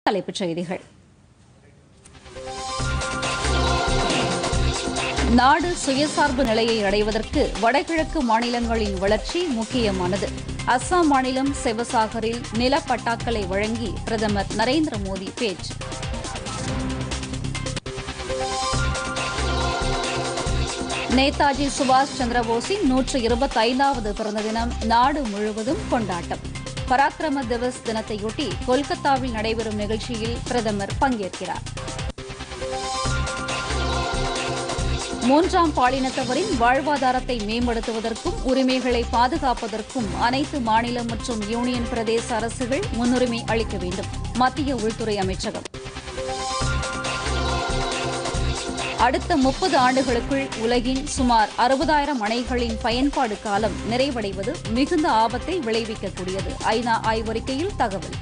தலைப்புச் செய்திகள் நாடு சுயசார்பு நிலையை அடைவதற்கு வடகிழக்கு மாநிலங்களின் வளர்ச்சி முக்கியமானது அஸ்ஸாம் மாநிலம் சிவசாகரில் நிலப்பட்டாக்களை வழங்கி பிரதமர் நரேந்திர மோடி பேச்சு நேதாஜி சுபாஷ் சந்திரபோஸின் நூற்று இருபத்தைந்தாவது பிறந்த தினம் நாடு முழுவதும் கொண்டாட்டம் பராக்கிரம திவஸ் தினத்தையொட்டி கொல்கத்தாவில் நடைபெறும் நிகழ்ச்சியில் பிரதமர் பங்கேற்கிறார் மூன்றாம் பாலினத்தவரின் வாழ்வாதாரத்தை மேம்படுத்துவதற்கும் உரிமைகளை பாதுகாப்பதற்கும் அனைத்து மாநில மற்றும் யூனியன் பிரதேச அரசுகள் முன்னுரிமை அளிக்க வேண்டும் மத்திய உள்துறை அமைச்சகம் அடுத்த முப்பது ஆண்டுகளுக்குள் உலகின் சுமார் அறுபதாயிரம் அணைகளின் பயன்பாடு காலம் நிறைவடைவது மிகுந்த ஆபத்தை விளைவிக்கக்கூடியது ஐநா ஆய்வறிக்கையில் தகவல்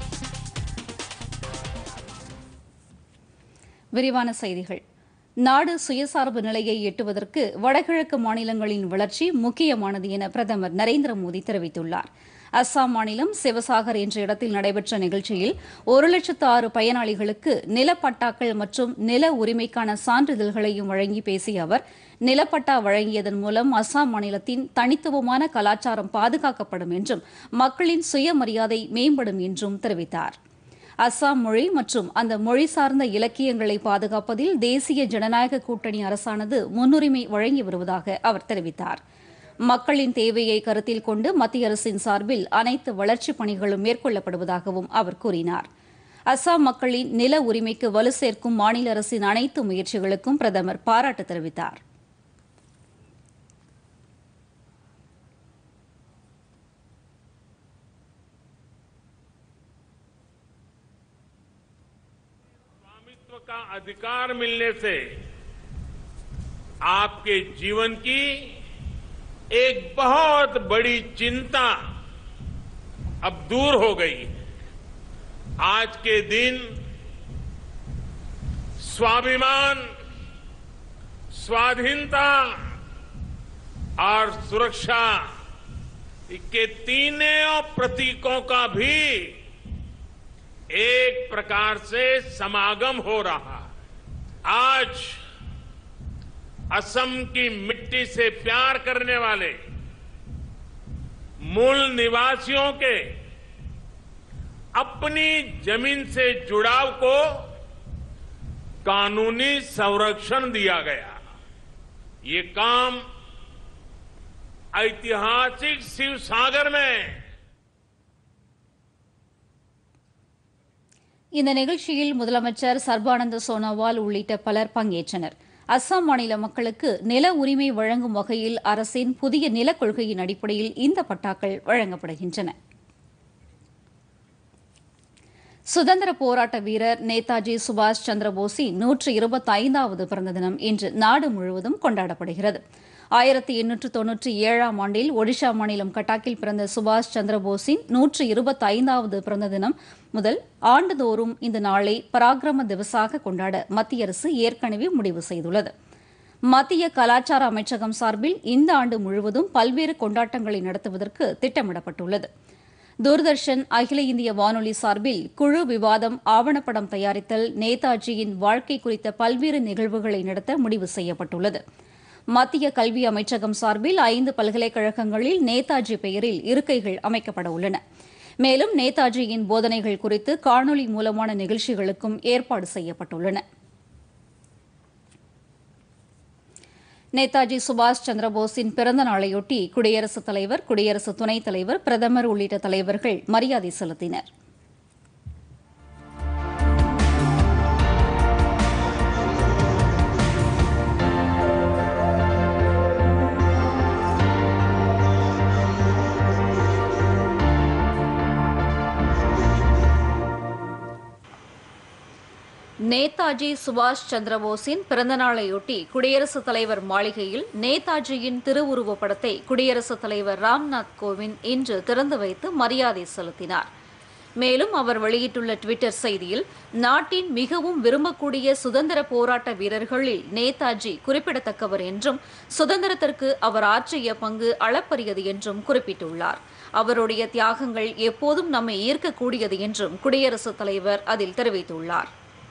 விரிவான செய்திகள் நாடு சுயசார்பு நிலையை எட்டுவதற்கு வடகிழக்கு மாநிலங்களின் வளர்ச்சி முக்கியமானது என பிரதமர் நரேந்திர மோடி தெரிவித்துள்ளார் அஸ்ஸாம் மாநிலம் சிவசாகர் என்ற இடத்தில் நடைபெற்ற நிகழ்ச்சியில் ஒரு லட்சத்து ஆறு பயனாளிகளுக்கு நிலப்பட்டாக்கள் மற்றும் நில உரிமைக்கான சான்றிதழ்களையும் வழங்கி பேசிய அவர் நிலப்பட்டா வழங்கியதன் மூலம் அஸ்ஸாம் மாநிலத்தின் தனித்துவமான கலாச்சாரம் பாதுகாக்கப்படும் என்றும் மக்களின் சுயமரியாதை மேம்படும் என்றும் தெரிவித்தார் அஸ்ஸாம் மொழி மற்றும் அந்த மொழி சார்ந்த இலக்கியங்களை பாதுகாப்பதில் தேசிய ஜனநாயக கூட்டணி அரசானது முன்னுரிமை வழங்கி வருவதாக அவர் தெரிவித்தார் மக்களின் தேவையை கருத்தில் கொண்டு மத்திய அரசின் சார்பில் அனைத்து வளர்ச்சிப் பணிகளும் மேற்கொள்ளப்படுவதாகவும் அவர் கூறினார் அஸ்ஸாம் மக்களின் நில உரிமைக்கு வலு சேர்க்கும் மாநில அரசின் அனைத்து முயற்சிகளுக்கும் பிரதமர் பாராட்டு தெரிவித்தார் स्वामित्व का अधिकार मिलने से आपके जीवन की एक बहुत बड़ी चिंता अब दूर हो गई है आज के दिन स्वाभिमान स्वाधीनता और सुरक्षा के तीनों प्रतीकों का भी एक प्रकार से समागम हो रहा है आज असम की मिट्टी से प्यार करने वाले मूल निवासियों के अपनी जमीन से जुड़ाव को कानूनी संरक्षण दिया गया ये काम ऐतिहासिक शिव सागर में இந்த நிகழ்ச்சியில் முதலமைச்சர் சர்பானந்த சோனோவால் உள்ளிட்ட பலர் பங்கேற்றனர் அஸ்ஸாம் மாநில மக்களுக்கு நில உரிமை வழங்கும் வகையில் அரசின் புதிய நிலக் கொள்கையின் அடிப்படையில் இந்த பட்டாக்கள் வழங்கப்படுகின்றன சுதந்திர போராட்ட வீரர் நேதாஜி சுபாஷ் சந்திரபோஸின் நூற்று இருபத்தைந்தாவது பிறந்த தினம் இன்று நாடு முழுவதும் கொண்டாடப்படுகிறது ஆயிரத்தி எண்ணூற்று தொன்னூற்றி ஏழாம் ஆண்டில் ஒடிஷா மாநிலம் கட்டாக்கில் பிறந்த சுபாஷ் சந்திரபோஸின் நூற்று இருபத்தைந்தாவது பிறந்த தினம் முதல் ஆண்டுதோறும் இந்த நாளை பராக்கிரம திவஸாக கொண்டாட மத்திய அரசு ஏற்கனவே முடிவு செய்துள்ளது மத்திய கலாச்சார அமைச்சகம் சார்பில் இந்த ஆண்டு முழுவதும் பல்வேறு கொண்டாட்டங்களை நடத்துவதற்கு திட்டமிடப்பட்டுள்ளது தூர்தர்ஷன் அகில இந்திய வானொலி சார்பில் குழு விவாதம் ஆவணப்படம் தயாரித்தல் நேதாஜியின் வாழ்க்கை குறித்த பல்வேறு நிகழ்வுகளை நடத்த முடிவு செய்யப்பட்டுள்ளது மத்திய கல்வி அமைச்சகம் சார்பில் ஐந்து பல்கலைக்கழகங்களில் நேதாஜி பெயரில் இருக்கைகள் அமைக்கப்பட உள்ளன மேலும் நேதாஜியின் போதனைகள் குறித்து காணொலி மூலமான நிகழ்ச்சிகளுக்கும் ஏற்பாடு செய்யப்பட்டுள்ளன நேதாஜி சுபாஷ் சந்திரபோஸின் பிறந்த நாளையொட்டி குடியரசுத் தலைவர் குடியரசு துணைத் தலைவர் பிரதமர் உள்ளிட்ட தலைவர்கள் மரியாதை செலுத்தினர் நேதாஜி சுபாஷ் சந்திரபோஸின் பிறந்தநாளையொட்டி குடியரசுத் தலைவர் மாளிகையில் நேதாஜியின் திருவுருவப் படத்தை குடியரசுத் தலைவர் ராம்நாத் கோவிந்த் இன்று திறந்து வைத்து மரியாதை செலுத்தினார் மேலும் அவர் வெளியிட்டுள்ள டுவிட்டர் செய்தியில் நாட்டின் மிகவும் விரும்பக்கூடிய சுதந்திர போராட்ட வீரர்களில் நேதாஜி குறிப்பிடத்தக்கவர் என்றும் சுதந்திரத்திற்கு அவர் ஆற்றிய பங்கு அளப்பரியது என்றும் குறிப்பிட்டுள்ளார் அவருடைய தியாகங்கள் எப்போதும் நம்மை ஈர்க்கக்கூடியது என்றும் குடியரசுத் தலைவர் அதில் தெரிவித்துள்ளார்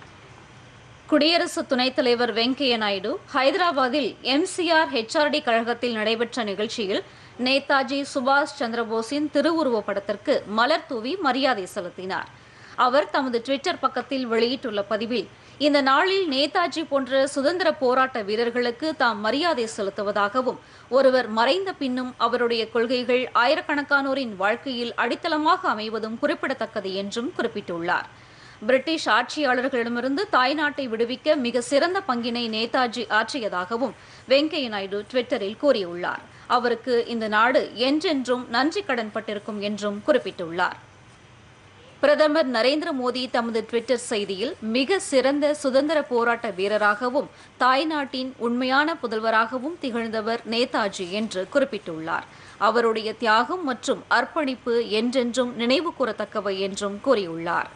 குடியரசு துணைத் தலைவர் வெங்கையா நாயுடு ஹைதராபாத்தில் எம்சிஆர் ஹெச்ஆர்டி கழகத்தில் நடைபெற்ற நிகழ்ச்சியில் நேதாஜி சுபாஷ் சந்திரபோஸின் திருவுருவப் படத்திற்கு மலர் தூவி மரியாதை செலுத்தினார் அவர் தமது ட்விட்டர் பக்கத்தில் வெளியிட்டுள்ள பதிவில் இந்த நாளில் நேதாஜி போன்ற சுதந்திர போராட்ட வீரர்களுக்கு தாம் மரியாதை செலுத்துவதாகவும் ஒருவர் மறைந்த பின்னும் அவருடைய கொள்கைகள் ஆயிரக்கணக்கானோரின் வாழ்க்கையில் அடித்தளமாக அமைவதும் குறிப்பிடத்தக்கது என்றும் குறிப்பிட்டுள்ளார் பிரிட்டிஷ் ஆட்சியாளர்களிடமிருந்து தாய்நாட்டை விடுவிக்க மிக சிறந்த பங்கினை நேதாஜி ஆற்றியதாகவும் வெங்கையா நாயுடு ட்விட்டரில் கூறியுள்ளார் அவருக்கு இந்த நாடு என்றென்றும் நன்றி கடன்பட்டிருக்கும் என்றும் குறிப்பிட்டுள்ளார் பிரதமர் நரேந்திர மோடி தமது ட்விட்டர் செய்தியில் மிக சிறந்த சுதந்திர போராட்ட வீரராகவும் தாய்நாட்டின் உண்மையான புதல்வராகவும் திகழ்ந்தவர் நேதாஜி என்று குறிப்பிட்டுள்ளார் அவருடைய தியாகம் மற்றும் அர்ப்பணிப்பு என்றென்றும் நினைவு கூறத்தக்கவை என்றும் கூறியுள்ளார்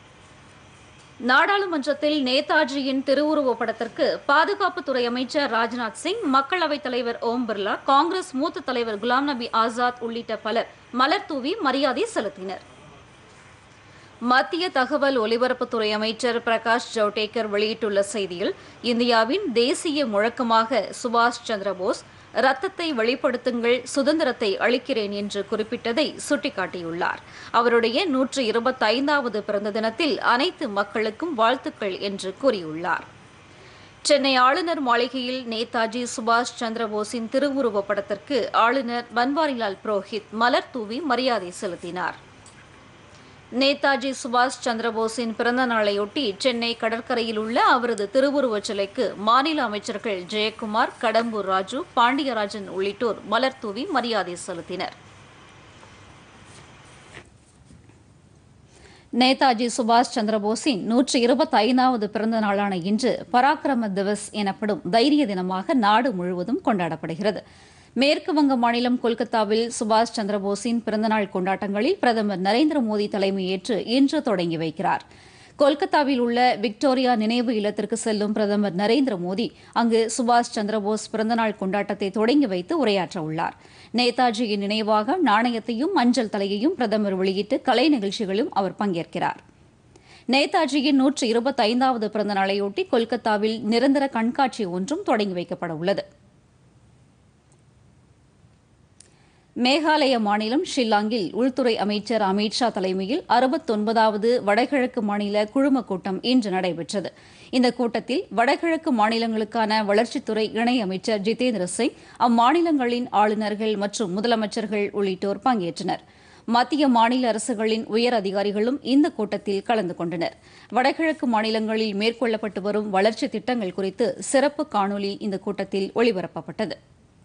நாடாளுமன்றத்தில் நேதாஜியின் திருவுருவப் படத்திற்கு பாதுகாப்புத்துறை அமைச்சர் ராஜ்நாத் சிங் மக்களவைத் தலைவர் ஓம் பிர்லா காங்கிரஸ் மூத்த தலைவர் குலாம் நபி ஆசாத் உள்ளிட்ட பலர் மலர் தூவி மரியாதை செலுத்தினர் மத்திய தகவல் ஒலிபரப்புத்துறை அமைச்சர் பிரகாஷ் ஜவடேகர் வெளியிட்டுள்ள செய்தியில் இந்தியாவின் தேசிய முழக்கமாக சுபாஷ் சந்திரபோஸ் ரத்தத்தை வெளிப்படுத்துங்கள் சுதந்திரத்தை அளிக்கிறேன் என்று குறிப்பிட்டதை சுட்டிக்காட்டியுள்ளார் அவருடைய நூற்று இருபத்தைந்தாவது பிறந்த தினத்தில் அனைத்து மக்களுக்கும் வாழ்த்துக்கள் என்று கூறியுள்ளார் சென்னை ஆளுநர் மாளிகையில் நேதாஜி சுபாஷ் சந்திரபோஸின் திருவுருவப் படத்திற்கு ஆளுநர் பன்வாரிலால் புரோஹித் மலர் தூவி மரியாதை செலுத்தினார் நேதாஜி சுபாஷ் சந்திரபோஸின் பிறந்த நாளையொட்டி சென்னை கடற்கரையில் உள்ள அவரது திருவுருவச் சிலைக்கு மாநில அமைச்சர்கள் ஜெயக்குமார் கடம்பூர் ராஜு பாண்டியராஜன் உள்ளிட்டோர் மலர் தூவி மரியாதை செலுத்தினர் நேதாஜி சுபாஷ் சந்திரபோஸின் நூற்றி இருபத்தைந்தாவது பிறந்த நாளான இன்று பராக்கிரம திவஸ் எனப்படும் தைரிய தினமாக நாடு முழுவதும் கொண்டாடப்படுகிறது மேற்கு வங்க மாநிலம் கொல்கத்தாவில் சுபாஷ் சந்திரபோஸின் பிறந்தநாள் கொண்டாட்டங்களில் பிரதமர் நரேந்திர மோடி தலைமையேற்று இன்று தொடங்கி வைக்கிறார் கொல்கத்தாவில் உள்ள விக்டோரியா நினைவு இல்லத்திற்கு செல்லும் பிரதமர் நரேந்திர மோடி அங்கு சுபாஷ் சந்திரபோஸ் பிறந்தநாள் கொண்டாட்டத்தை தொடங்கி வைத்து உரையாற்ற உள்ளார் நேதாஜியின் நினைவாக நாணயத்தையும் மஞ்சள் தலையையும் பிரதமர் வெளியிட்டு கலை நிகழ்ச்சிகளும் அவர் பங்கேற்கிறார் நேதாஜியின் நூற்று இருபத்தைந்தாவது பிறந்த நாளையொட்டி கொல்கத்தாவில் நிரந்தர கண்காட்சி ஒன்றும் தொடங்கி வைக்கப்பட உள்ளது மேகாலய மாநிலம் ஷில்லாங்கில் உள்துறை அமைச்சர் அமித் ஷா தலைமையில் அறுபத்தொன்பதாவது வடகிழக்கு மாநில குழும கூட்டம் இன்று நடைபெற்றது இந்த கூட்டத்தில் வடகிழக்கு மாநிலங்களுக்கான வளர்ச்சித்துறை இணையமைச்சர் ஜிதேந்திர சிங் அம்மாநிலங்களின் ஆளுநர்கள் மற்றும் முதலமைச்சர்கள் உள்ளிட்டோர் பங்கேற்றனர் மத்திய மாநில அரசுகளின் உயர் அதிகாரிகளும் இந்த கூட்டத்தில் கலந்து கொண்டனர் வடகிழக்கு மாநிலங்களில் மேற்கொள்ளப்பட்டு வரும் வளர்ச்சி திட்டங்கள் குறித்து சிறப்பு காணொலி இந்த கூட்டத்தில் ஒளிபரப்பப்பட்டது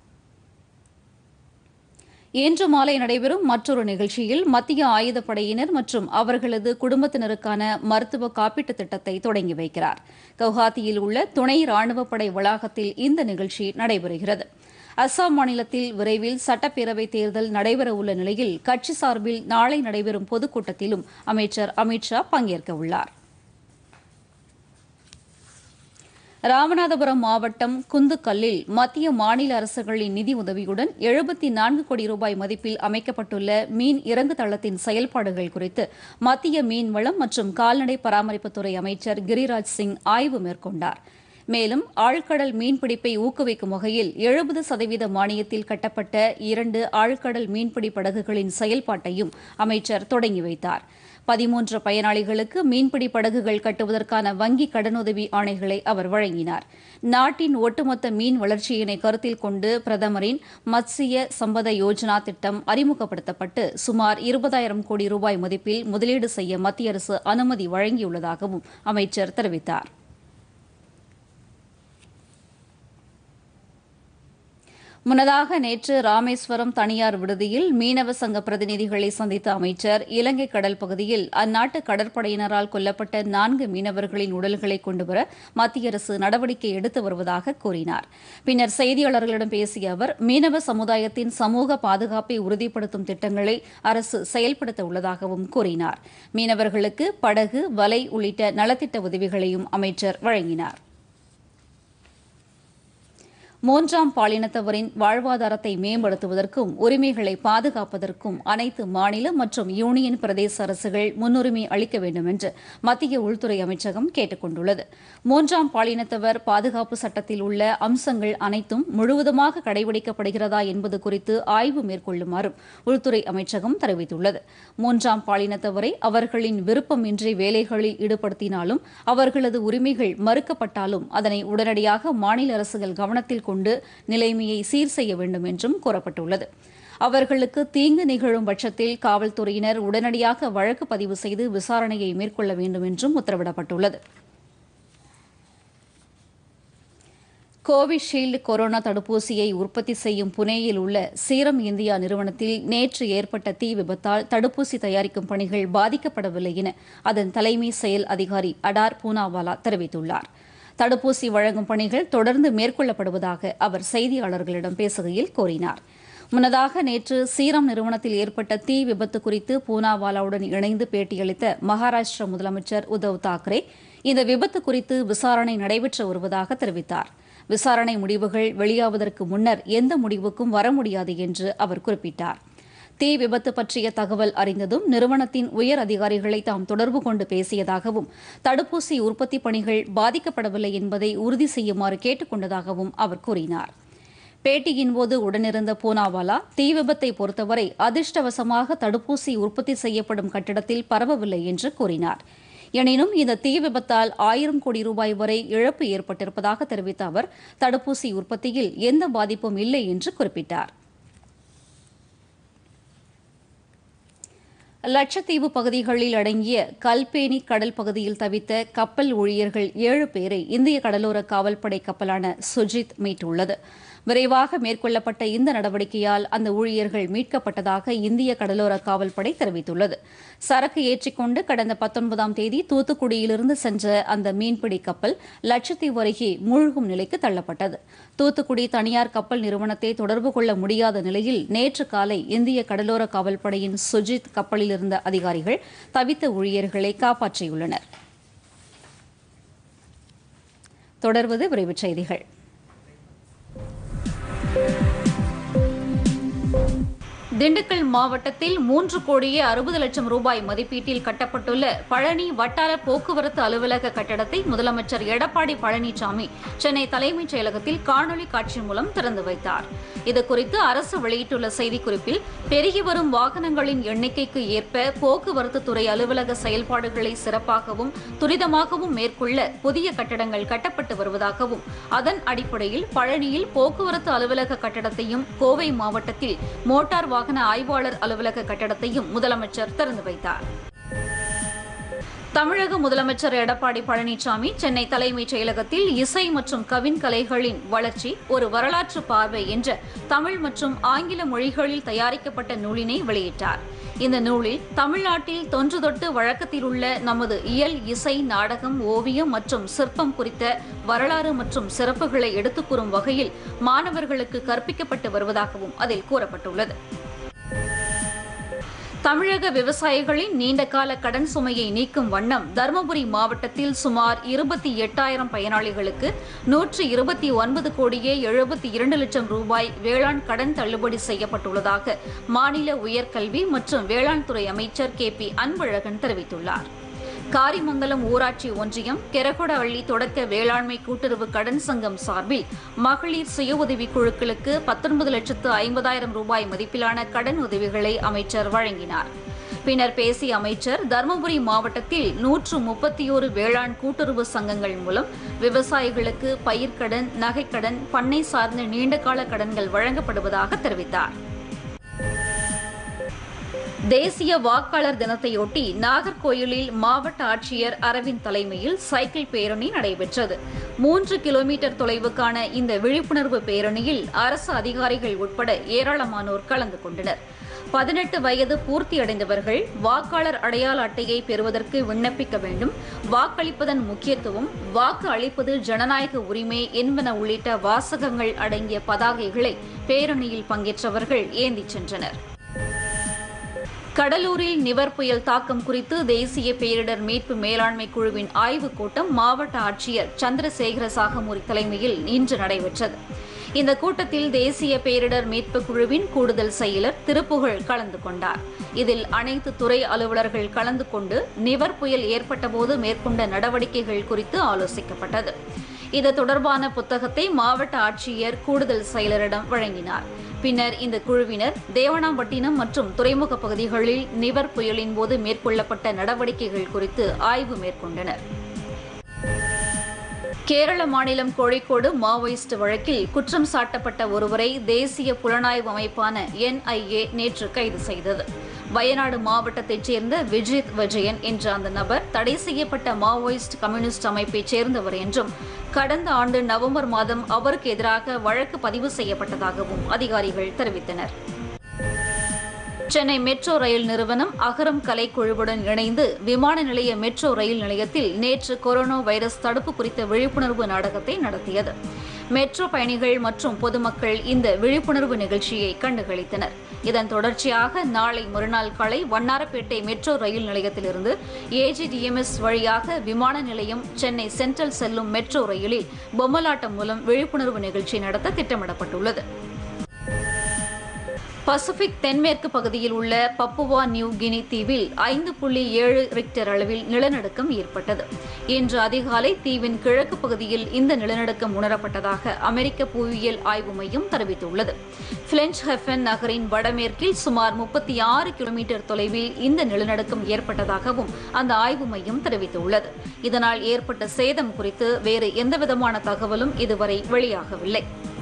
இன்று மாலை நடைபெறும் மற்றொரு நிகழ்ச்சியில் மத்திய ஆயுதப்படையினர் மற்றும் அவர்களது குடும்பத்தினருக்கான மருத்துவ காப்பீட்டுத் திட்டத்தை தொடங்கி வைக்கிறார் கவுஹாத்தியில் உள்ள துணை ராணுவப்படை வளாகத்தில் இந்த நிகழ்ச்சி நடைபெறுகிறது அஸ்ஸாம் மாநிலத்தில் விரைவில் சட்டப்பேரவைத் தேர்தல் நடைபெறவுள்ள நிலையில் கட்சி சார்பில் நாளை நடைபெறும் பொதுக்கூட்டத்திலும் அமைச்சர் அமித் ஷா பங்கேற்க உள்ளார் ராமநாதபுரம் மாவட்டம் குந்துக்கல்லில் மத்திய மாநில அரசுகளின் நிதி உதவியுடன் எழுபத்தி நான்கு கோடி ரூபாய் மதிப்பில் அமைக்கப்பட்டுள்ள மீன் இறங்கு தளத்தின் செயல்பாடுகள் குறித்து மத்திய மீன்வளம் மற்றும் கால்நடை பராமரிப்புத்துறை அமைச்சர் கிரிராஜ் சிங் ஆய்வு மேற்கொண்டார் மேலும் ஆழ்கடல் மீன்பிடிப்பை ஊக்குவிக்கும் வகையில் எழுபது சதவீத மானியத்தில் கட்டப்பட்ட இரண்டு ஆழ்கடல் மீன்பிடி படகுகளின் செயல்பாட்டையும் அமைச்சர் தொடங்கி வைத்தார் பதிமூன்று பயனாளிகளுக்கு மீன்பிடி படகுகள் கட்டுவதற்கான வங்கி கடனுதவி ஆணைகளை அவர் வழங்கினார் நாட்டின் ஒட்டுமொத்த மீன் வளர்ச்சியினை கருத்தில் கொண்டு பிரதமரின் மத்சிய சம்பத யோஜனா திட்டம் அறிமுகப்படுத்தப்பட்டு சுமார் இருபதாயிரம் கோடி ரூபாய் மதிப்பில் முதலீடு செய்ய மத்திய அரசு அனுமதி வழங்கியுள்ளதாகவும் அமைச்சர் தெரிவித்தார் முன்னதாக நேற்று ராமேஸ்வரம் தனியார் விடுதியில் மீனவ சங்க பிரதிநிதிகளை சந்தித்த அமைச்சர் இலங்கை கடல் பகுதியில் அந்நாட்டு கடற்படையினரால் கொல்லப்பட்ட நான்கு மீனவர்களின் உடல்களை கொண்டுவர மத்திய அரசு நடவடிக்கை எடுத்து வருவதாக கூறினார் பின்னர் செய்தியாளர்களிடம் பேசிய அவர் மீனவ சமுதாயத்தின் சமூக பாதுகாப்பை உறுதிப்படுத்தும் திட்டங்களை அரசு செயல்படுத்த உள்ளதாகவும் கூறினார் மீனவர்களுக்கு படகு வலை உள்ளிட்ட நலத்திட்ட உதவிகளையும் அமைச்சர் வழங்கினார் மூன்றாம் பாலினத்தவரின் வாழ்வாதாரத்தை மேம்படுத்துவதற்கும் உரிமைகளை பாதுகாப்பதற்கும் அனைத்து மாநில மற்றும் யூனியன் பிரதேச அரசுகள் முன்னுரிமை அளிக்க வேண்டும் என்று மத்திய உள்துறை அமைச்சகம் கேட்டுக் கொண்டுள்ளது மூன்றாம் பாலினத்தவர் பாதுகாப்பு சட்டத்தில் உள்ள அம்சங்கள் அனைத்தும் முழுவதுமாக கடைபிடிக்கப்படுகிறதா என்பது குறித்து ஆய்வு மேற்கொள்ளுமாறும் உள்துறை அமைச்சகம் தெரிவித்துள்ளது மூன்றாம் பாலினத்தவரை அவர்களின் விருப்பமின்றி வேலைகளில் ஈடுபடுத்தினாலும் அவர்களது உரிமைகள் மறுக்கப்பட்டாலும் அதனை உடனடியாக மாநில அரசுகள் கவனத்தில் கொண்டு நிலைமையை சீர் செய்ய வேண்டும் என்றும் கூறப்பட்டுள்ளது அவர்களுக்கு தீங்கு நிகழும் பட்சத்தில் காவல்துறையினர் உடனடியாக வழக்கு பதிவு செய்து விசாரணையை மேற்கொள்ள வேண்டும் என்றும் உத்தரவிடப்பட்டுள்ளது கோவிஷீல்டு கொரோனா தடுப்பூசியை உற்பத்தி செய்யும் புனேயில் உள்ள சீரம் இந்தியா நிறுவனத்தில் நேற்று ஏற்பட்ட தீ விபத்தால் தடுப்பூசி தயாரிக்கும் பணிகள் பாதிக்கப்படவில்லை என அதன் தலைமை செயல் அதிகாரி அடார் பூனாவாலா தெரிவித்துள்ளார் தடுப்பூசி வழங்கும் பணிகள் தொடர்ந்து மேற்கொள்ளப்படுவதாக அவர் செய்தியாளர்களிடம் பேசுகையில் கூறினார் முன்னதாக நேற்று சீரம் நிறுவனத்தில் ஏற்பட்ட தீ விபத்து குறித்து பூனாவாலாவுடன் இணைந்து பேட்டியளித்த மகாராஷ்டிர முதலமைச்சர் உத்தவ் தாக்கரே இந்த விபத்து குறித்து விசாரணை நடைபெற்று வருவதாக தெரிவித்தார் விசாரணை முடிவுகள் வெளியாவதற்கு முன்னர் எந்த முடிவுக்கும் வர முடியாது என்று அவர் குறிப்பிட்டார் தீ விபத்து பற்றிய தகவல் அறிந்ததும் நிறுவனத்தின் உயர் அதிகாரிகளை தாம் தொடர்பு கொண்டு பேசியதாகவும் தடுப்பூசி உற்பத்தி பணிகள் பாதிக்கப்படவில்லை என்பதை உறுதி செய்யுமாறு கேட்டுக் கொண்டதாகவும் அவர் கூறினார் பேட்டியின் போது உடனிருந்த பூனாவாலா தீ விபத்தை பொறுத்தவரை அதிர்ஷ்டவசமாக தடுப்பூசி உற்பத்தி செய்யப்படும் கட்டிடத்தில் பரவவில்லை என்று கூறினார் எனினும் இந்த தீ விபத்தால் ஆயிரம் கோடி ரூபாய் வரை இழப்பு ஏற்பட்டிருப்பதாக தெரிவித்த அவர் தடுப்பூசி உற்பத்தியில் எந்த பாதிப்பும் இல்லை என்று குறிப்பிட்டார் லட்சத்தீவு பகுதிகளில் அடங்கிய கல்பேனி கடல் பகுதியில் தவித்த கப்பல் ஊழியர்கள் ஏழு பேரை இந்திய கடலோர காவல்படை கப்பலான சுஜித் மீட்டுள்ளது விரைவாக மேற்கொள்ளப்பட்ட இந்த நடவடிக்கையால் அந்த ஊழியர்கள் மீட்கப்பட்டதாக இந்திய கடலோர காவல்படை தெரிவித்துள்ளது சரக்கு ஏற்றிக்கொண்டு கடந்த பத்தொன்பதாம் தேதி தூத்துக்குடியிலிருந்து சென்ற அந்த மீன்பிடி கப்பல் லட்சத்தீவு அருகே மூழ்கும் நிலைக்கு தள்ளப்பட்டது தூத்துக்குடி தனியார் கப்பல் நிறுவனத்தை தொடர்பு கொள்ள முடியாத நிலையில் நேற்று காலை இந்திய கடலோர காவல்படையின் சுஜித் கப்பலில் இருந்த அதிகாரிகள் தவித்த ஊழியர்களை காப்பாற்றியுள்ளனர் தொடர்வது விரைவுச் செய்திகள் திண்டுக்கல் மாவட்டத்தில் மூன்று கோடியே அறுபது லட்சம் ரூபாய் மதிப்பீட்டில் கட்டப்பட்டுள்ள பழனி வட்டார போக்குவரத்து அலுவலக கட்டடத்தை முதலமைச்சர் எடப்பாடி பழனிசாமி சென்னை தலைமைச் செயலகத்தில் காணொலி காட்சி மூலம் திறந்து வைத்தார் இதுகுறித்து அரசு வெளியிட்டுள்ள செய்திக்குறிப்பில் பெருகி வரும் வாகனங்களின் எண்ணிக்கைக்கு ஏற்ப போக்குவரத்து துறை அலுவலக செயல்பாடுகளை சிறப்பாகவும் துரிதமாகவும் மேற்கொள்ள புதிய கட்டடங்கள் கட்டப்பட்டு வருவதாகவும் அதன் அடிப்படையில் பழனியில் போக்குவரத்து அலுவலக கட்டடத்தையும் கோவை மாவட்டத்தில் மோட்டார் வாகன ஆய்வாளர் அலுவலக கட்டடத்தையும் முதலமைச்சர் திறந்து வைத்தார் தமிழக முதலமைச்சர் எடப்பாடி பழனிசாமி சென்னை தலைமைச் செயலகத்தில் இசை மற்றும் கவின் கலைகளின் வளர்ச்சி ஒரு வரலாற்று பார்வை என்ற தமிழ் மற்றும் ஆங்கில மொழிகளில் தயாரிக்கப்பட்ட நூலினை வெளியிட்டார் இந்த நூலில் தமிழ்நாட்டில் தொன்று தொட்டு வழக்கத்தில் உள்ள நமது இயல் இசை நாடகம் ஓவியம் மற்றும் சிற்பம் குறித்த வரலாறு மற்றும் சிறப்புகளை எடுத்துக் கூறும் வகையில் மாணவர்களுக்கு கற்பிக்கப்பட்டு வருவதாகவும் அதில் கூறப்பட்டுள்ளது தமிழக விவசாயிகளின் நீண்டகால கடன் சுமையை நீக்கும் வண்ணம் தருமபுரி மாவட்டத்தில் சுமார் இருபத்தி எட்டாயிரம் பயனாளிகளுக்கு நூற்று இருபத்தி ஒன்பது கோடியே எழுபத்தி இரண்டு லட்சம் ரூபாய் வேளாண் கடன் தள்ளுபடி செய்யப்பட்டுள்ளதாக மாநில உயர்கல்வி மற்றும் வேளாண் துறை அமைச்சர் கே பி அன்பழகன் தெரிவித்துள்ளார் காரிமங்கலம் ஊராட்சி ஒன்றியம் கெரகொடஅள்ளி தொடக்க வேளாண்மை கூட்டுறவு கடன் சங்கம் சார்பில் மகளிர் சுய உதவிக் குழுக்களுக்கு பத்தொன்பது லட்சத்து ஐம்பதாயிரம் ரூபாய் மதிப்பிலான கடன் உதவிகளை அமைச்சர் வழங்கினார் பின்னர் பேசிய அமைச்சர் தருமபுரி மாவட்டத்தில் நூற்று முப்பத்தியோரு வேளாண் கூட்டுறவு சங்கங்கள் மூலம் விவசாயிகளுக்கு பயிர்க்கடன் நகைக்கடன் பண்ணை சார்ந்த நீண்டகால கடன்கள் வழங்கப்படுவதாக தெரிவித்தார் தேசிய வாக்காளர் தினத்தையொட்டி நாகர்கோயிலில் மாவட்ட ஆட்சியர் அரவிந்த் தலைமையில் சைக்கிள் பேரணி நடைபெற்றது மூன்று கிலோமீட்டர் தொலைவுக்கான இந்த விழிப்புணர்வு பேரணியில் அரசு அதிகாரிகள் உட்பட ஏராளமானோர் கலந்து கொண்டனர் பதினெட்டு வயது பூர்த்தியடைந்தவர்கள் வாக்காளர் அடையாள அட்டையை பெறுவதற்கு விண்ணப்பிக்க வேண்டும் வாக்களிப்பதன் முக்கியத்துவம் வாக்கு அளிப்பது ஜனநாயக உரிமை என்பன உள்ளிட்ட வாசகங்கள் அடங்கிய பதாகைகளை பேரணியில் பங்கேற்றவர்கள் ஏந்திச் சென்றனர் கடலூரில் நிவர் புயல் தாக்கம் குறித்து தேசிய பேரிடர் மீட்பு மேலாண்மை குழுவின் ஆய்வுக் கூட்டம் மாவட்ட ஆட்சியர் சந்திரசேகர சாகமூரி தலைமையில் இன்று நடைபெற்றது இந்த கூட்டத்தில் தேசிய பேரிடர் மீட்பு குழுவின் கூடுதல் செயலர் திருப்புகழ் கலந்து கொண்டார் இதில் அனைத்து துறை அலுவலர்கள் கலந்து கொண்டு நிவர் புயல் ஏற்பட்டபோது மேற்கொண்ட நடவடிக்கைகள் குறித்து ஆலோசிக்கப்பட்டது இது தொடர்பான புத்தகத்தை மாவட்ட ஆட்சியர் கூடுதல் செயலரிடம் வழங்கினார் பின்னர் இந்த குழுவினர் தேவனாம்பட்டினம் மற்றும் துறைமுக பகுதிகளில் நிவர் புயலின் போது மேற்கொள்ளப்பட்ட நடவடிக்கைகள் குறித்து ஆய்வு மேற்கொண்டனர் கேரள மாநிலம் கோழிக்கோடு மாவோயிஸ்ட் வழக்கில் குற்றம் சாட்டப்பட்ட ஒருவரை தேசிய புலனாய்வு அமைப்பான என்ஐஏ நேற்று கைது செய்தது வயநாடு மாவட்டத்தைச் சேர்ந்த விஜித் விஜயன் என்ற அந்த நபர் தடை செய்யப்பட்ட மாவோயிஸ்ட் கம்யூனிஸ்ட் அமைப்பைச் சேர்ந்தவர் என்றும் கடந்த ஆண்டு நவம்பர் மாதம் அவருக்கு எதிராக வழக்கு பதிவு செய்யப்பட்டதாகவும் அதிகாரிகள் தெரிவித்தனர் சென்னை மெட்ரோ ரயில் நிறுவனம் அகரம் கலைக்குழுவுடன் இணைந்து விமான நிலைய மெட்ரோ ரயில் நிலையத்தில் நேற்று கொரோனா வைரஸ் தடுப்பு குறித்த விழிப்புணர்வு நாடகத்தை நடத்தியது மெட்ரோ பயணிகள் மற்றும் பொதுமக்கள் இந்த விழிப்புணர்வு நிகழ்ச்சியை கண்டுகளித்தனர் இதன் தொடர்ச்சியாக நாளை மறுநாள் காலை வண்ணாரப்பேட்டை மெட்ரோ ரயில் நிலையத்திலிருந்து ஏஜிடிஎம்எஸ் வழியாக விமான நிலையம் சென்னை சென்ட்ரல் செல்லும் மெட்ரோ ரயிலில் பொம்மலாட்டம் மூலம் விழிப்புணர்வு நிகழ்ச்சி நடத்த திட்டமிடப்பட்டுள்ளது பசிபிக் தென்மேற்கு பகுதியில் உள்ள பப்புவா நியூ கினி தீவில் ஐந்து புள்ளி ஏழு ரிக்டர் அளவில் நிலநடுக்கம் ஏற்பட்டது இன்று அதிகாலை தீவின் கிழக்கு பகுதியில் இந்த நிலநடுக்கம் உணரப்பட்டதாக அமெரிக்க புவியியல் ஆய்வு மையம் தெரிவித்துள்ளது பிளெஞ்ச் ஹெஃபன் நகரின் வடமேற்கில் சுமார் முப்பத்தி ஆறு கிலோமீட்டர் தொலைவில் இந்த நிலநடுக்கம் ஏற்பட்டதாகவும் அந்த ஆய்வு மையம் தெரிவித்துள்ளது இதனால் ஏற்பட்ட சேதம் குறித்து வேறு எந்தவிதமான தகவலும் இதுவரை வெளியாகவில்லை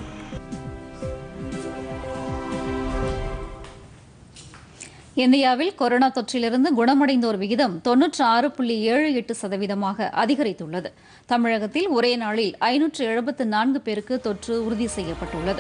இந்தியாவில் கொரோனா தொற்றிலிருந்து குணமடைந்தோர் விகிதம் தொன்னூற்று ஆறு புள்ளி ஏழு எட்டு சதவீதமாக அதிகரித்துள்ளது தமிழகத்தில் ஒரே நாளில் ஐநூற்று எழுபத்து நான்கு பேருக்கு தொற்று உறுதி செய்யப்பட்டுள்ளது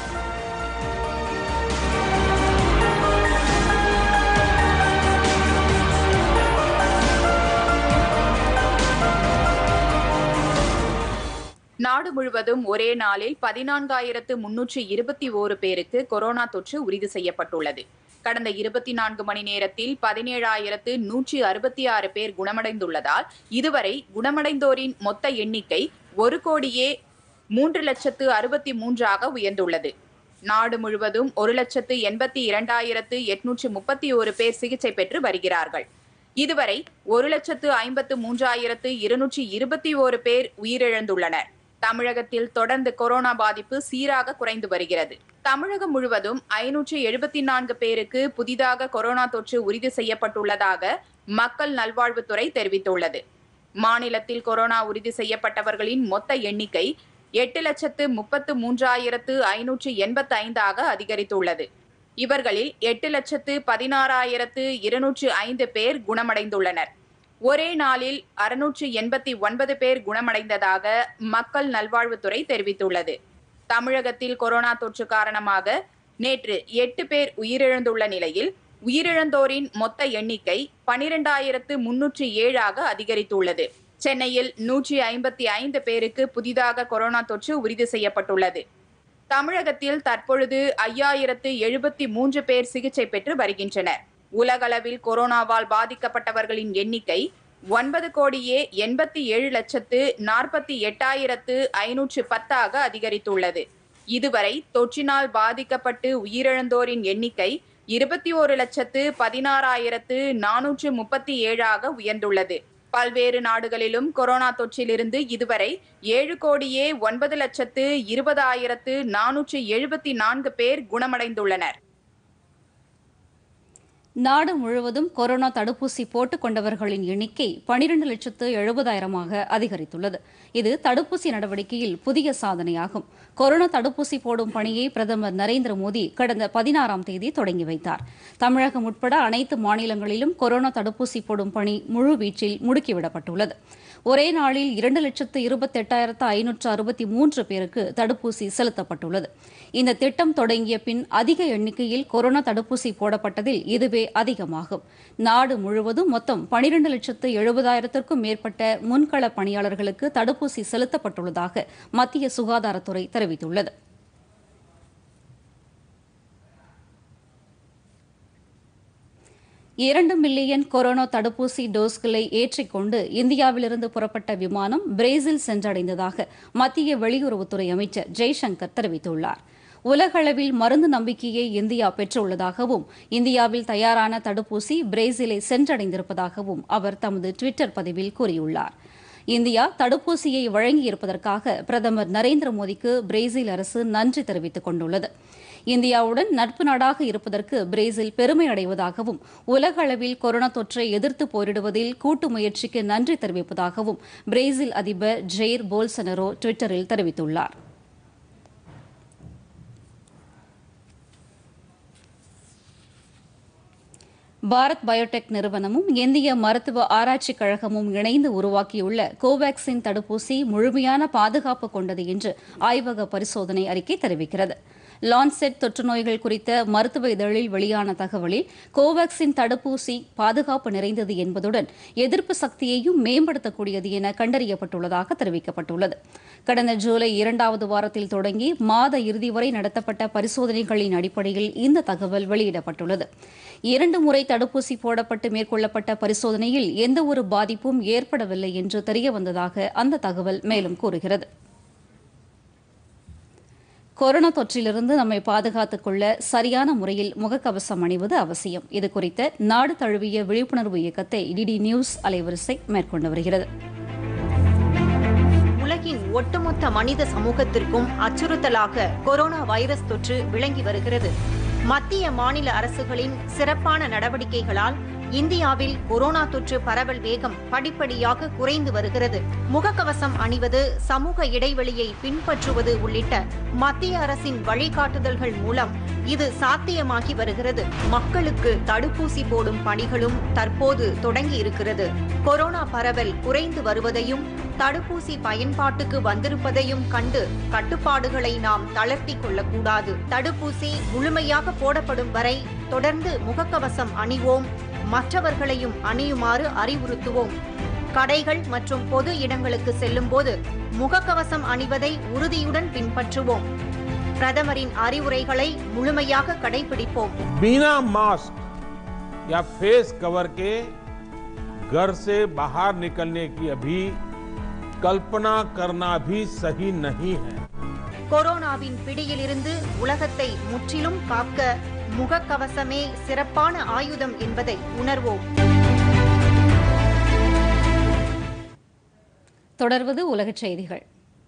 நாடு முழுவதும் ஒரே நாளில் பதினான்காயிரத்து முன்னூற்று இருபத்தி ஓரு பேருக்கு கொரோனா தொற்று உறுதி செய்யப்பட்டுள்ளது கடந்த இருபத்தி நான்கு மணி நேரத்தில் பதினேழாயிரத்து நூற்றி அறுபத்தி ஆறு பேர் குணமடைந்துள்ளதால் இதுவரை குணமடைந்தோரின் மொத்த எண்ணிக்கை ஒரு கோடியே மூன்று லட்சத்து அறுபத்தி மூன்றாக உயர்ந்துள்ளது நாடு முழுவதும் ஒரு லட்சத்து எண்பத்தி இரண்டாயிரத்து எட்நூற்று முப்பத்தி ஒரு பேர் சிகிச்சை பெற்று வருகிறார்கள் இதுவரை ஒரு லட்சத்து ஐம்பத்து மூன்றாயிரத்து இருநூற்றி இருபத்தி ஓரு பேர் உயிரிழந்துள்ளனர் தமிழகத்தில் தொடர்ந்து கொரோனா பாதிப்பு சீராக குறைந்து வருகிறது தமிழகம் முழுவதும் ஐநூற்று எழுபத்தி நான்கு பேருக்கு புதிதாக கொரோனா தொற்று உறுதி செய்யப்பட்டுள்ளதாக மக்கள் நல்வாழ்வுத்துறை தெரிவித்துள்ளது மாநிலத்தில் கொரோனா உறுதி செய்யப்பட்டவர்களின் மொத்த எண்ணிக்கை எட்டு லட்சத்து முப்பத்து மூன்றாயிரத்து ஐநூற்று எண்பத்தி ஐந்தாக அதிகரித்துள்ளது இவர்களில் எட்டு லட்சத்து பதினாறாயிரத்து இருநூற்று ஐந்து பேர் குணமடைந்துள்ளனர் ஒரே நாளில் அறுநூற்று எண்பத்தி ஒன்பது பேர் குணமடைந்ததாக மக்கள் நல்வாழ்வுத்துறை தெரிவித்துள்ளது தமிழகத்தில் கொரோனா தொற்று காரணமாக நேற்று எட்டு பேர் உயிரிழந்துள்ள நிலையில் உயிரிழந்தோரின் மொத்த எண்ணிக்கை பனிரெண்டாயிரத்து முன்னூற்றி ஏழாக அதிகரித்துள்ளது சென்னையில் நூற்றி ஐம்பத்தி ஐந்து பேருக்கு புதிதாக கொரோனா தொற்று உறுதி செய்யப்பட்டுள்ளது தமிழகத்தில் தற்பொழுது ஐயாயிரத்து எழுபத்தி மூன்று பேர் சிகிச்சை பெற்று வருகின்றனர் உலகளவில் கொரோனாவால் பாதிக்கப்பட்டவர்களின் எண்ணிக்கை ஒன்பது கோடியே எண்பத்தி ஏழு லட்சத்து நாற்பத்தி எட்டாயிரத்து ஐநூற்று பத்தாக அதிகரித்துள்ளது இதுவரை தொற்றினால் பாதிக்கப்பட்டு உயிரிழந்தோரின் எண்ணிக்கை இருபத்தி ஒரு லட்சத்து பதினாறாயிரத்து நானூற்று முப்பத்தி ஏழாக உயர்ந்துள்ளது பல்வேறு நாடுகளிலும் கொரோனா தொற்றிலிருந்து இதுவரை ஏழு கோடியே ஒன்பது லட்சத்து இருபதாயிரத்து நானூற்று எழுபத்தி நான்கு பேர் குணமடைந்துள்ளனர் நாடு முழுவதும் கொரோனா தடுப்பூசி போட்டுக் கொண்டவர்களின் எண்ணிக்கை பனிரெண்டு லட்சத்து எழுபதாயிரமாக அதிகரித்துள்ளது இது தடுப்பூசி நடவடிக்கையில் புதிய சாதனையாகும் கொரோனா தடுப்பூசி போடும் பணியை பிரதமர் நரேந்திர மோடி கடந்த பதினாறாம் தேதி தொடங்கி வைத்தார் தமிழகம் உட்பட அனைத்து மாநிலங்களிலும் கொரோனா தடுப்பூசி போடும் பணி முழுவீச்சில் முடுக்கிவிடப்பட்டுள்ளது ஒரே நாளில் இரண்டு லட்சத்து இருபத்தெட்டாயிரத்து ஐநூற்று அறுபத்தி மூன்று பேருக்கு தடுப்பூசி செலுத்தப்பட்டுள்ளது இந்த திட்டம் தொடங்கிய பின் அதிக எண்ணிக்கையில் கொரோனா தடுப்பூசி போடப்பட்டதில் இதுவே அதிகமாகும் நாடு முழுவதும் மொத்தம் பனிரெண்டு லட்சத்து எழுபதாயிரத்திற்கும் மேற்பட்ட முன்கள பணியாளர்களுக்கு தடுப்பூசி செலுத்தப்பட்டுள்ளதாக மத்திய சுகாதாரத்துறை தெரிவித்துள்ளது இரண்டு மில்லியன் கொரோனா தடுப்பூசி டோஸ்களை ஏற்றிக்கொண்டு இந்தியாவிலிருந்து புறப்பட்ட விமானம் பிரேசில் சென்றடைந்ததாக மத்திய வெளியுறவுத்துறை அமைச்சர் ஜெய்சங்கர் தெரிவித்துள்ளார் உலகளவில் மருந்து நம்பிக்கையை இந்தியா பெற்றுள்ளதாகவும் இந்தியாவில் தயாரான தடுப்பூசி பிரேசிலை சென்றடைந்திருப்பதாகவும் அவர் தமது டுவிட்டர் பதிவில் கூறியுள்ளார் இந்தியா தடுப்பூசியை வழங்கியிருப்பதற்காக பிரதமர் நரேந்திர மோடிக்கு பிரேசில் அரசு நன்றி தெரிவித்துக் கொண்டுள்ளது இந்தியாவுடன் நட்பு நாடாக இருப்பதற்கு பிரேசில் பெருமை அடைவதாகவும் உலக அளவில் கொரோனா தொற்றை எதிர்த்து போரிடுவதில் கூட்டு முயற்சிக்கு நன்றி தெரிவிப்பதாகவும் பிரேசில் அதிபர் ஜெயிர் போல்சனரோ டுவிட்டரில் தெரிவித்துள்ளார் பாரத் பயோடெக் நிறுவனமும் இந்திய மருத்துவ ஆராய்ச்சிக் கழகமும் இணைந்து உருவாக்கியுள்ள கோவாக்சின் தடுப்பூசி முழுமையான பாதுகாப்பு கொண்டது என்று ஆய்வக பரிசோதனை அறிக்கை தெரிவிக்கிறது லான்செட் தொற்றுநோய்கள் குறித்த மருத்துவ இதழில் வெளியான தகவலில் கோவாக்சின் தடுப்பூசி பாதுகாப்பு நிறைந்தது என்பதுடன் எதிர்ப்பு சக்தியையும் மேம்படுத்தக்கூடியது என கண்டறியப்பட்டுள்ளதாக தெரிவிக்கப்பட்டுள்ளது கடந்த ஜூலை இரண்டாவது வாரத்தில் தொடங்கி மாத இறுதி வரை நடத்தப்பட்ட பரிசோதனைகளின் அடிப்படையில் இந்த தகவல் வெளியிடப்பட்டுள்ளது இரண்டு முறை தடுப்பூசி போடப்பட்டு மேற்கொள்ளப்பட்ட பரிசோதனையில் எந்தவொரு பாதிப்பும் ஏற்படவில்லை என்று தெரியவந்ததாக அந்த தகவல் மேலும் கூறுகிறது கொரோனா தொற்றிலிருந்து நம்மை பாதுகாத்துக் கொள்ள சரியான முறையில் முகக்கவசம் அணிவது அவசியம் இது குறித்த நாடு தழுவிய விழிப்புணர்வு இயக்கத்தை டிடி நியூஸ் அலைவரிசை மேற்கொண்டு வருகிறது உலகின் ஒட்டுமொத்த மனித சமூகத்திற்கும் அச்சுறுத்தலாக கொரோனா வைரஸ் தொற்று விளங்கி வருகிறது மத்திய மாநில அரசுகளின் சிறப்பான நடவடிக்கைகளால் இந்தியாவில் கொரோனா தொற்று பரவல் வேகம் படிப்படியாக குறைந்து வருகிறது முகக்கவசம் அணிவது சமூக இடைவெளியை பின்பற்றுவது உள்ளிட்ட மத்திய அரசின் வழிகாட்டுதல்கள் மூலம் இது சாத்தியமாகி வருகிறது மக்களுக்கு தடுப்பூசி போடும் பணிகளும் தற்போது தொடங்கி இருக்கிறது கொரோனா பரவல் குறைந்து வருவதையும் தடுப்பூசி பயன்பாட்டுக்கு வந்திருப்பதையும் கண்டு கட்டுப்பாடுகளை நாம் தளர்த்தி கொள்ளக்கூடாது தடுப்பூசி முழுமையாக போடப்படும் வரை தொடர்ந்து முகக்கவசம் அணிவோம் மற்றவர்களையும் அணியுமாறு அறிவுறுத்துவோம் கடைகள் மற்றும் பொது இடங்களுக்கு செல்லும்போது முகக்கவசம் அணிவதை உறுதியுடன் பின்பற்றுவோம் பிரதமரின் அறிவுரைகளை முழுமையாக கடைபிடிப்போம் बिना मास्क या फेस कवर के घर से बाहर निकलने की अभी कल्पना करना भी सही नहीं है கொரோனாவின் பிடியிலிருந்து உலகத்தை முற்றிலும் காக்க முகக்கவசமே சிறப்பான ஆயுதம் என்பதை உணர்வோம் தொடர்வது உலகச் செய்திகள்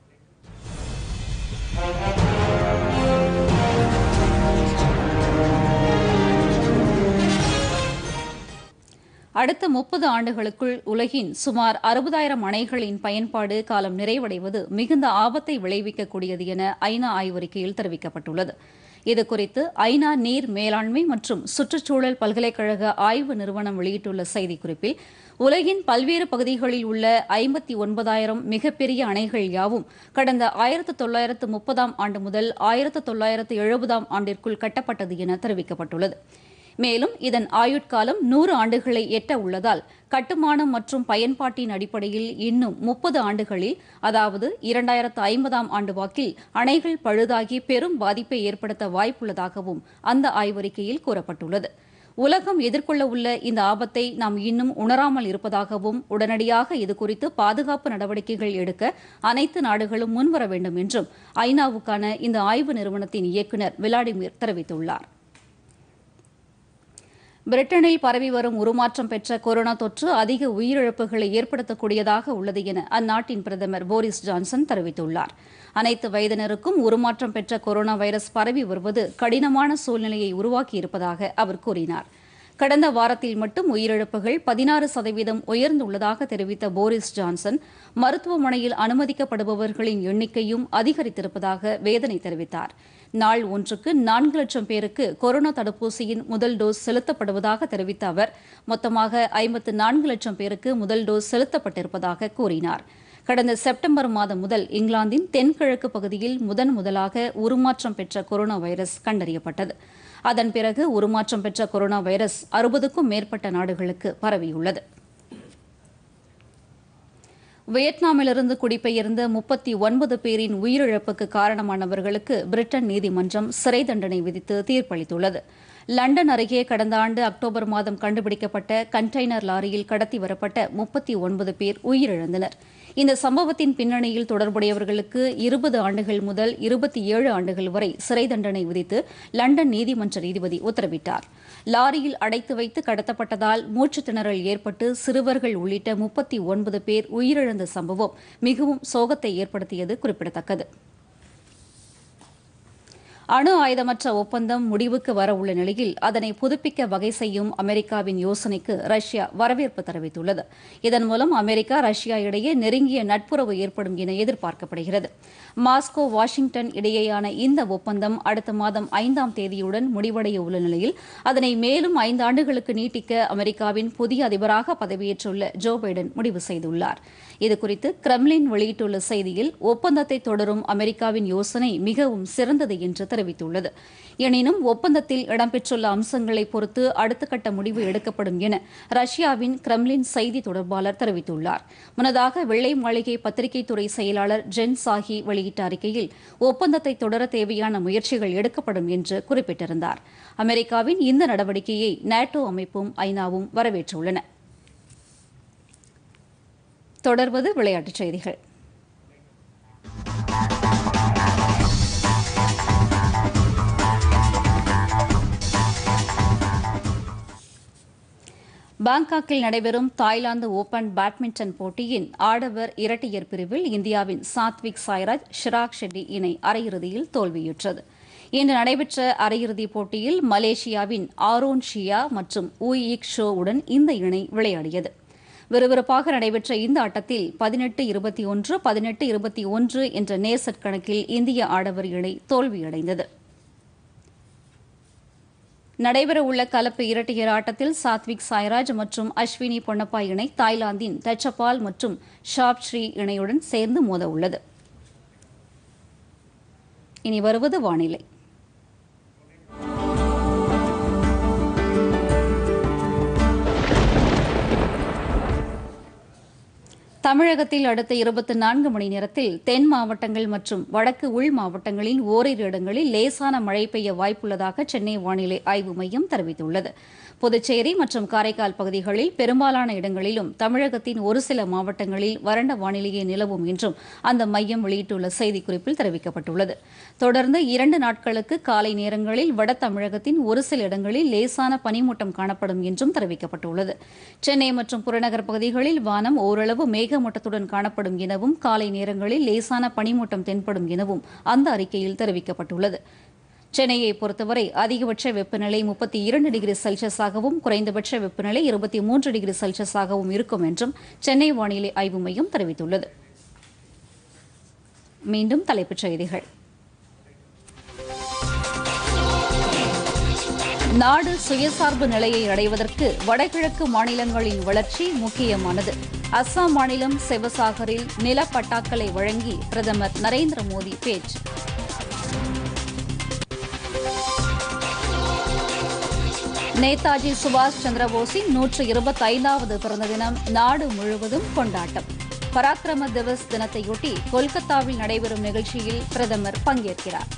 அடுத்த முப்பது ஆண்டுகளுக்குள் உலகின் சுமார் அறுபதாயிரம் அணைகளின் பயன்பாடு காலம் நிறைவடைவது மிகுந்த ஆபத்தை விளைவிக்கக்கூடியது என ஐநா ஆய்வறிக்கையில் தெரிவிக்கப்பட்டுள்ளது இதுகுறித்து ஐநா நீர் மேலாண்மை மற்றும் சுற்றுச்சூழல் பல்கலைக்கழக ஆய்வு நிறுவனம் வெளியிட்டுள்ள செய்திக்குறிப்பில் உலகின் பல்வேறு பகுதிகளில் உள்ள ஐம்பத்தி ஒன்பதாயிரம் மிகப்பெரிய அணைகள் யாவும் கடந்த ஆயிரத்து தொள்ளாயிரத்து முப்பதாம் ஆண்டு முதல் ஆயிரத்து தொள்ளாயிரத்து எழுபதாம் ஆண்டிற்குள் கட்டப்பட்டது என தெரிவிக்கப்பட்டுள்ளது மேலும் இதன் ஆயுட்காலம் நூறு ஆண்டுகளை எட்ட உள்ளதால் கட்டுமானம் மற்றும் பயன்பாட்டின் அடிப்படையில் இன்னும் முப்பது ஆண்டுகளில் அதாவது இரண்டாயிரத்து ஐம்பதாம் ஆண்டு வாக்கில் அணைகள் பழுதாகி பெரும் பாதிப்பை ஏற்படுத்த வாய்ப்புள்ளதாகவும் அந்த ஆய்வறிக்கையில் கூறப்பட்டுள்ளது உலகம் எதிர்கொள்ள உள்ள இந்த ஆபத்தை நாம் இன்னும் உணராமல் இருப்பதாகவும் உடனடியாக இதுகுறித்து பாதுகாப்பு நடவடிக்கைகள் எடுக்க அனைத்து நாடுகளும் முன்வர வேண்டும் என்றும் ஐநாவுக்கான இந்த ஆய்வு நிறுவனத்தின் இயக்குநர் விளாடிமிர் தெரிவித்துள்ளார் பிரிட்டனில் பரவி வரும் உருமாற்றம் பெற்ற கொரோனா தொற்று அதிக உயிரிழப்புகளை ஏற்படுத்தக்கூடியதாக உள்ளது என அந்நாட்டின் பிரதமர் போரிஸ் ஜான்சன் தெரிவித்துள்ளார் அனைத்து வயதினருக்கும் உருமாற்றம் பெற்ற கொரோனா வைரஸ் பரவி வருவது கடினமான சூழ்நிலையை உருவாக்கியிருப்பதாக அவர் கூறினார் கடந்த வாரத்தில் மட்டும் உயிரிழப்புகள் பதினாறு சதவீதம் உயர்ந்துள்ளதாக தெரிவித்த போரிஸ் ஜான்சன் மருத்துவமனையில் அனுமதிக்கப்படுபவர்களின் எண்ணிக்கையும் அதிகரித்திருப்பதாக வேதனை தெரிவித்தார் நாள் ஒன்றுக்கு நான்கு லட்சம் பேருக்கு கொரோனா தடுப்பூசியின் முதல் டோஸ் செலுத்தப்படுவதாக தெரிவித்த அவர் மொத்தமாக ஐம்பத்து நான்கு லட்சம் பேருக்கு முதல் டோஸ் செலுத்தப்பட்டிருப்பதாக கூறினார் கடந்த செப்டம்பர் மாதம் முதல் இங்கிலாந்தின் தென்கிழக்கு பகுதியில் முதன் முதலாக உருமாற்றம் பெற்ற கொரோனா வைரஸ் கண்டறியப்பட்டது அதன் பிறகு உருமாற்றம் பெற்ற கொரோனா வைரஸ் அறுபதுக்கும் மேற்பட்ட நாடுகளுக்கு பரவியுள்ளது வியட்நாமிலிருந்து குடிபெயர்ந்த முப்பத்தி ஒன்பது பேரின் உயிரிழப்புக்கு காரணமானவர்களுக்கு பிரிட்டன் நீதிமன்றம் சிறை தண்டனை விதித்து தீர்ப்பளித்துள்ளது லண்டன் அருகே கடந்த ஆண்டு அக்டோபர் மாதம் கண்டுபிடிக்கப்பட்ட கண்டெய்னர் லாரியில் கடத்தி வரப்பட்ட முப்பத்தி ஒன்பது பேர் உயிரிழந்தனர் இந்த சம்பவத்தின் பின்னணியில் தொடர்புடையவர்களுக்கு இருபது ஆண்டுகள் முதல் இருபத்தி ஏழு ஆண்டுகள் வரை சிறை தண்டனை விதித்து லண்டன் நீதிமன்ற நீதிபதி உத்தரவிட்டார் லாரியில் அடைத்து வைத்து கடத்தப்பட்டதால் மூச்சுத் திணறல் ஏற்பட்டு சிறுவர்கள் உள்ளிட்ட முப்பத்தி ஒன்பது பேர் உயிரிழந்த சம்பவம் மிகவும் சோகத்தை ஏற்படுத்தியது குறிப்பிடத்தக்கது அணு ஆயுதமற்ற ஒப்பந்தம் முடிவுக்கு வரவுள்ள நிலையில் அதனை புதுப்பிக்க வகை செய்யும் அமெரிக்காவின் யோசனைக்கு ரஷ்யா வரவேற்பு தெரிவித்துள்ளது இதன் மூலம் அமெரிக்கா ரஷ்யா இடையே நெருங்கிய நட்புறவு ஏற்படும் என எதிர்பார்க்கப்படுகிறது மாஸ்கோ வாஷிங்டன் இடையேயான இந்த ஒப்பந்தம் அடுத்த மாதம் ஐந்தாம் தேதியுடன் முடிவடைய உள்ள நிலையில் அதனை மேலும் ஐந்து ஆண்டுகளுக்கு நீட்டிக்க அமெரிக்காவின் புதிய அதிபராக பதவியேற்றுள்ள ஜோ பைடன் முடிவு செய்துள்ளார் இதுகுறித்து கிரெம்லின் வெளியிட்டுள்ள செய்தியில் ஒப்பந்தத்தை தொடரும் அமெரிக்காவின் யோசனை மிகவும் சிறந்தது என்று தெரிவித்துள்ளது எனினும் ஒப்பந்தத்தில் இடம்பெற்றுள்ள அம்சங்களை பொறுத்து அடுத்த கட்ட முடிவு எடுக்கப்படும் என ரஷ்யாவின் கிரெம்லின் செய்தி தொடர்பாளர் தெரிவித்துள்ளார் முன்னதாக வெள்ளை மாளிகை பத்திரிகைத்துறை செயலாளர் ஜென் சாஹி வெளியிட்ட அறிக்கையில் ஒப்பந்தத்தை தொடர தேவையான முயற்சிகள் எடுக்கப்படும் என்று குறிப்பிட்டிருந்தார் அமெரிக்காவின் இந்த நடவடிக்கையை நேட்டோ அமைப்பும் ஐநாவும் வரவேற்றுள்ளன தொடர்வது விளையாட்டுச் செய்திகள் பாங்காக்கில் நடைபெறும் தாய்லாந்து ஓபன் பேட்மிண்டன் போட்டியின் ஆடவர் இரட்டையர் பிரிவில் இந்தியாவின் சாத்விக் சாய்ராஜ் ஷிராக் ஷெட்டி இணை அரையிறுதியில் தோல்வியுற்றது இன்று நடைபெற்ற அரையிறுதிப் போட்டியில் மலேசியாவின் ஆரோன் ஷியா மற்றும் ஊயிக் ஷோ உடன் இந்த இணை விளையாடியது விறுவிறுப்பாக நடைபெற்ற இந்த ஆட்டத்தில் பதினெட்டு இருபத்தி ஒன்று பதினெட்டு இருபத்தி ஒன்று என்ற நேசட் கணக்கில் இந்திய ஆடவர் இணை தோல்வியடைந்தது நடைபெறவுள்ள கலப்பு இரட்டையர் ஆட்டத்தில் சாத்விக் சாய்ராஜ் மற்றும் அஸ்வினி பொன்னப்பா இணை தாய்லாந்தின் தச்சபால் மற்றும் ஷாப் ஸ்ரீ இணையுடன் சேர்ந்து மோத உள்ளது இனி வருவது வானிலை தமிழகத்தில் அடுத்த இருபத்தி நான்கு மணி நேரத்தில் தென் மாவட்டங்கள் மற்றும் வடக்கு உள் மாவட்டங்களில் ஓரிரு இடங்களில் லேசான மழை பெய்ய வாய்ப்புள்ளதாக சென்னை வானிலை ஆய்வு மையம் தெரிவித்துள்ளது புதுச்சேரி மற்றும் காரைக்கால் பகுதிகளில் பெரும்பாலான இடங்களிலும் தமிழகத்தின் ஒரு சில மாவட்டங்களில் வறண்ட வானிலையே நிலவும் என்றும் அந்த மையம் வெளியிட்டுள்ள செய்திக்குறிப்பில் தெரிவிக்கப்பட்டுள்ளது தொடர்ந்து இரண்டு நாட்களுக்கு காலை நேரங்களில் வட தமிழகத்தின் ஒரு சில இடங்களில் லேசான பனிமூட்டம் காணப்படும் என்றும் தெரிவிக்கப்பட்டுள்ளது சென்னை மற்றும் புறநகர் பகுதிகளில் வானம் ஓரளவு மேகமூட்டத்துடன் காணப்படும் எனவும் காலை நேரங்களில் லேசான பனிமூட்டம் தென்படும் எனவும் அந்த அறிக்கையில் தெரிவிக்கப்பட்டுள்ளது சென்னையை பொறுத்தவரை அதிகபட்ச வெப்பநிலை முப்பத்தி இரண்டு டிகிரி செல்சியஸாகவும் குறைந்தபட்ச வெப்பநிலை இருபத்தி மூன்று டிகிரி செல்சியஸாகவும் இருக்கும் என்றும் சென்னை வானிலை ஆய்வு மையம் தெரிவித்துள்ளது மீண்டும் தலைப்புச் செய்திகள் நாடு சுயசார்பு நிலையை அடைவதற்கு வடகிழக்கு மாநிலங்களின் வளர்ச்சி முக்கியமானது அஸ்ஸாம் மாநிலம் செவசாகரில் நிலப்பட்டாக்களை வழங்கி பிரதமர் நரேந்திர மோடி பேச்சு நேதாஜி சுபாஷ் சந்திரபோஸின் நூற்று இருபத்தைந்தாவது பிறந்த தினம் நாடு முழுவதும் கொண்டாட்டம் பராக்கிரம திவஸ் தினத்தையொட்டி கொல்கத்தாவில் நடைபெறும் நிகழ்ச்சியில் பிரதமர் பங்கேற்கிறார்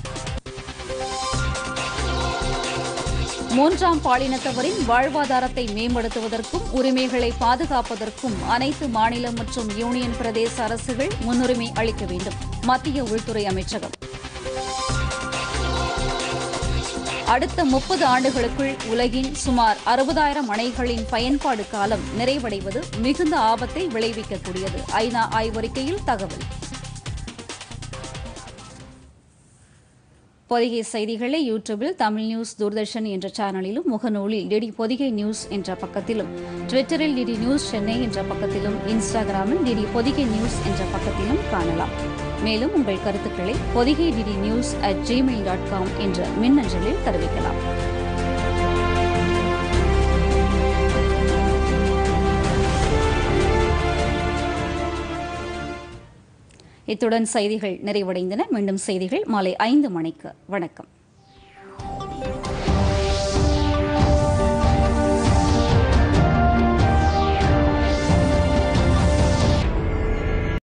மூன்றாம் பாலினத்தவரின் வாழ்வாதாரத்தை மேம்படுத்துவதற்கும் உரிமைகளை பாதுகாப்பதற்கும் அனைத்து மாநில மற்றும் யூனியன் பிரதேச அரசுகள் முன்னுரிமை அளிக்க வேண்டும் மத்திய உள்துறை அமைச்சகம் அடுத்த முப்பது ஆண்டுகளுக்குள் உலகின் சுமார் அறுபதாயிரம் அணைகளின் பயன்பாடு காலம் நிறைவடைவது மிகுந்த ஆபத்தை விளைவிக்கக்கூடியது ஐநா ஆய்வறிக்கையில் தகவல் பொதிகை செய்திகளை யூடியூபில் தமிழ் நியூஸ் தூர்தர்ஷன் என்ற சேனலிலும் முகநூலில் டிடி பொதிகை நியூஸ் என்ற பக்கத்திலும் ட்விட்டரில் டிடி நியூஸ் சென்னை என்ற பக்கத்திலும் இன்ஸ்டாகிராமில் டிடி பொதிகை நியூஸ் என்ற பக்கத்திலும் காணலாம் மேலும் உங்கள் கருத்துக்களை Podhigai DD news at Gmail dot com என்ற மின்னஞ்சலில் தெரிவிக்கலாம் இத்துடன் செய்திகள் நிறைவடைந்தன மீண்டும் செய்திகள் மாலை ஐந்து மணிக்கு வணக்கம்